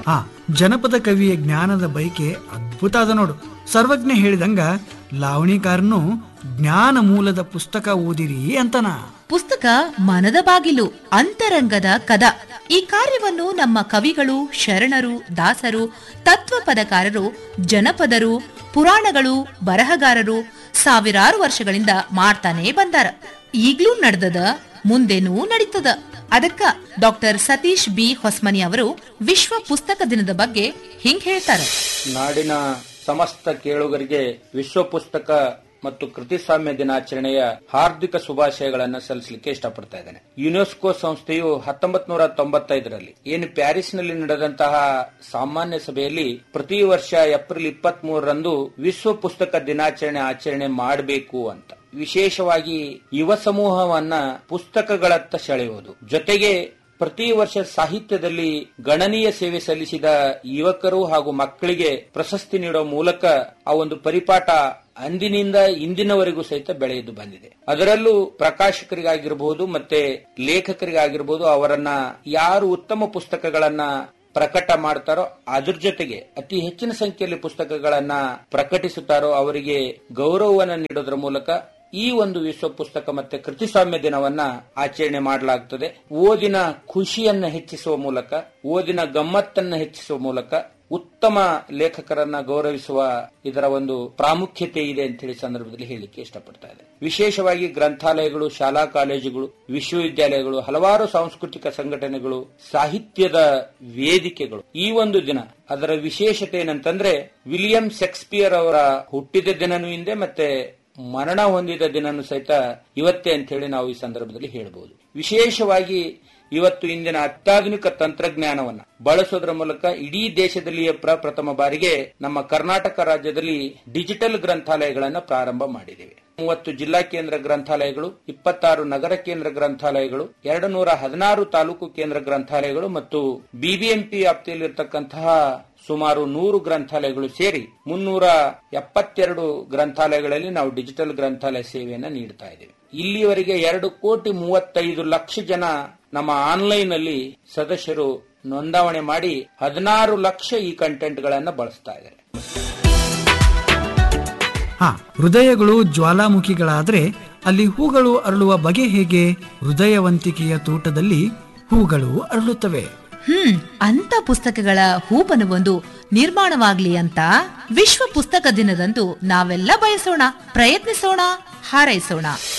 ಆ ಜನಪದ ಕವಿಯ ಜ್ಞಾನದ ಬೈಕೆ ಅದ್ಭುತ ಅದ ನೋಡು ಸರ್ವಜ್ಞ ಹೇಳಿದಂಗ ಲಾವಣಿಕಾರನು ಜ್ಞಾನ ಮೂಲದ ಪುಸ್ತಕ ಓದಿರಿ ಅಂತನ ಪುಸ್ತಕ ಮನದ ಬಾಗಿಲು ಅಂತರಂಗದ ಕದ ಈ ಕಾರ್ಯವನ್ನು ನಮ್ಮ ಕವಿಗಳು ಶರಣರು ದಾಸರು ತತ್ವಪದಕಾರರು ಜನಪದರು ಪುರಾಣಗಳು ಬರಹಗಾರರು ಸಾವಿರಾರು ವರ್ಷಗಳಿಂದ ಮಾಡ್ತಾನೆ ಬಂದಾರ ಈಗ್ಲೂ ನಡ್ದದ ಮುಂದೆನೂ ನಡೀತದ ಅದಕ್ಕ ಡಾಕ್ಟರ್ ಸತೀಶ್ ಬಿ ಹೊಸ್ಮನಿ ಅವರು ವಿಶ್ವ ಪುಸ್ತಕ ದಿನದ ಬಗ್ಗೆ ಹಿಂಗ್ ಹೇಳ್ತಾರ ನಾಡಿನ ಸಮಸ್ತ ಕೇಳುಗರಿಗೆ ವಿಶ್ವ ಪುಸ್ತಕ ಮತ್ತು ಕೃತಿಸ್ವಾಮ್ಯ ದಿನಾಚರಣೆಯ ಹಾರ್ದಿಕ ಶುಭಾಶಯಗಳನ್ನು ಸಲ್ಲಿಸಲಿಕ್ಕೆ ಇಷ್ಟಪಡ್ತಾ ಇದ್ದೇನೆ ಯುನೆಸ್ಕೋ ಸಂಸ್ಥೆಯು ಹತ್ತೊಂಬತ್ ನೂರ ತೊಂಬತ್ತೈದರಲ್ಲಿ ಏನು ಪ್ಯಾರಿಸ್ನಲ್ಲಿ ನಡೆದಂತಹ ಸಾಮಾನ್ಯ ಸಭೆಯಲ್ಲಿ ಪ್ರತಿ ವರ್ಷ ಏಪ್ರಿಲ್ ಇಪ್ಪತ್ತ್ ಮೂರರಂದು ವಿಶ್ವ ಪುಸ್ತಕ ದಿನಾಚರಣೆ ಆಚರಣೆ ಮಾಡಬೇಕು ಅಂತ ವಿಶೇಷವಾಗಿ ಯುವ ಸಮೂಹವನ್ನ ಪುಸ್ತಕಗಳತ್ತ ಸೆಳೆಯುವುದು ಜೊತೆಗೆ ಪ್ರತಿ ವರ್ಷ ಸಾಹಿತ್ಯದಲ್ಲಿ ಗಣನೀಯ ಸೇವೆ ಸಲ್ಲಿಸಿದ ಯುವಕರು ಹಾಗೂ ಮಕ್ಕಳಿಗೆ ಪ್ರಶಸ್ತಿ ನೀಡುವ ಮೂಲಕ ಆ ಒಂದು ಪರಿಪಾಠ ಅಂದಿನಿಂದ ಇಂದಿನವರೆಗೂ ಸಹಿತ ಬೆಳೆದು ಬಂದಿದೆ ಅದರಲ್ಲೂ ಪ್ರಕಾಶಕರಿಗಾಗಿರಬಹುದು ಮತ್ತೆ ಲೇಖಕರಿಗಾಗಿರಬಹುದು ಅವರನ್ನ ಯಾರು ಉತ್ತಮ ಪುಸ್ತಕಗಳನ್ನ ಪ್ರಕಟ ಮಾಡ್ತಾರೋ ಅದ್ರ ಜೊತೆಗೆ ಅತಿ ಹೆಚ್ಚಿನ ಸಂಖ್ಯೆಯಲ್ಲಿ ಪುಸ್ತಕಗಳನ್ನ ಪ್ರಕಟಿಸುತ್ತಾರೋ ಅವರಿಗೆ ಗೌರವವನ್ನು ನೀಡೋದ್ರ ಮೂಲಕ ಈ ಒಂದು ವಿಶ್ವ ಪುಸ್ತಕ ಮತ್ತೆ ಕೃತಿಸ್ವಾಮ್ಯ ದಿನವನ್ನ ಆಚರಣೆ ಮಾಡಲಾಗುತ್ತದೆ ಓದಿನ ಖುಷಿಯನ್ನ ಹೆಚ್ಚಿಸುವ ಮೂಲಕ ಓದಿನ ಗಮ್ಮತ್ತನ್ನ ಹೆಚ್ಚಿಸುವ ಮೂಲಕ ಉತ್ತಮ ಲೇಖಕರನ್ನ ಗೌರವಿಸುವ ಇದರ ಒಂದು ಪ್ರಾಮುಖ್ಯತೆ ಇದೆ ಅಂತ ಹೇಳಿ ಸಂದರ್ಭದಲ್ಲಿ ಹೇಳಲಿಕ್ಕೆ ಇಷ್ಟಪಡ್ತಾ ಇದೆ ವಿಶೇಷವಾಗಿ ಗ್ರಂಥಾಲಯಗಳು ಶಾಲಾ ಕಾಲೇಜುಗಳು ವಿಶ್ವವಿದ್ಯಾಲಯಗಳು ಹಲವಾರು ಸಾಂಸ್ಕೃತಿಕ ಸಂಘಟನೆಗಳು ಸಾಹಿತ್ಯದ ವೇದಿಕೆಗಳು ಈ ಒಂದು ದಿನ ಅದರ ವಿಶೇಷತೆ ಏನಂತಂದ್ರೆ ವಿಲಿಯಂ ಶೇಕ್ಸ್ಪಿಯರ್ ಅವರ ಹುಟ್ಟಿದ ದಿನನೂ ಹಿಂದೆ ಮತ್ತೆ ಮರಣ ಹೊಂದಿದ ದಿನನೂ ಸಹಿತ ಇವತ್ತೇ ಅಂತ ಹೇಳಿ ನಾವು ಈ ಸಂದರ್ಭದಲ್ಲಿ ಹೇಳಬಹುದು ವಿಶೇಷವಾಗಿ ಇವತ್ತು ಇಂದಿನ ಅತ್ಯಾಧುನಿಕ ತಂತ್ರಜ್ಞಾನವನ್ನ ಬಳಸೋದ್ರ ಮೂಲಕ ಇಡೀ ದೇಶದಲ್ಲಿಯೇ ಪ್ರಪ್ರಥಮ ಬಾರಿಗೆ ನಮ್ಮ ಕರ್ನಾಟಕ ರಾಜ್ಯದಲ್ಲಿ ಡಿಜಿಟಲ್ ಗ್ರಂಥಾಲಯಗಳನ್ನು ಪ್ರಾರಂಭ ಮಾಡಿದ್ದೇವೆ ಮೂವತ್ತು ಜಿಲ್ಲಾ ಕೇಂದ್ರ ಗ್ರಂಥಾಲಯಗಳು ಇಪ್ಪತ್ತಾರು ನಗರ ಕೇಂದ್ರ ಗ್ರಂಥಾಲಯಗಳು ಎರಡು ನೂರ ಹದಿನಾರು ತಾಲೂಕು ಕೇಂದ್ರ ಗ್ರಂಥಾಲಯಗಳು ಮತ್ತು ಬಿಬಿಎಂಪಿ ವ್ಯಾಪ್ತಿಯಲ್ಲಿರ್ತಕ್ಕಂತಹ ಸುಮಾರು ನೂರು ಗ್ರಂಥಾಲಯಗಳು ಸೇರಿ ಮುನ್ನೂರ ಎಪ್ಪತ್ತೆರಡು ಗ್ರಂಥಾಲಯಗಳಲ್ಲಿ ನಾವು ಡಿಜಿಟಲ್ ಗ್ರಂಥಾಲಯ ಸೇವೆಯನ್ನು ನೀಡ್ತಾ ಇದ್ದೇವೆ ಇಲ್ಲಿಯವರೆಗೆ ಎರಡು ಕೋಟಿ ಮೂವತ್ತೈದು ಲಕ್ಷ ಜನ ನಮ್ಮ ಆನ್ಲೈನ್ ಅಲ್ಲಿ ಸದಸ್ಯರು ನೋಂದಾವಣೆ ಮಾಡಿ ಹದಿನಾರು ಲಕ್ಷ ಈ ಕಂಟೆಂಟ್ ಗಳನ್ನ ಬಳಸ್ತಾ ಇದ್ದಾರೆ ಹಾ ಹೃದಯಗಳು ಜ್ವಾಲಾಮುಖಿಗಳಾದ್ರೆ ಅಲ್ಲಿ ಹೂಗಳು ಅರಳುವ ಬಗೆ ಹೇಗೆ ಹೃದಯವಂತಿಕೆಯ ತೋಟದಲ್ಲಿ ಹೂಗಳು ಅರಳುತ್ತವೆ ಹ್ಮ್ ಅಂತ ಪುಸ್ತಕಗಳ ಹೂಪನವೊಂದು ನಿರ್ಮಾಣವಾಗ್ಲಿ ಅಂತ ವಿಶ್ವ ಪುಸ್ತಕ ದಿನದಂದು ನಾವೆಲ್ಲ ಬಯಸೋಣ ಪ್ರಯತ್ನಿಸೋಣ ಹಾರೈಸೋಣ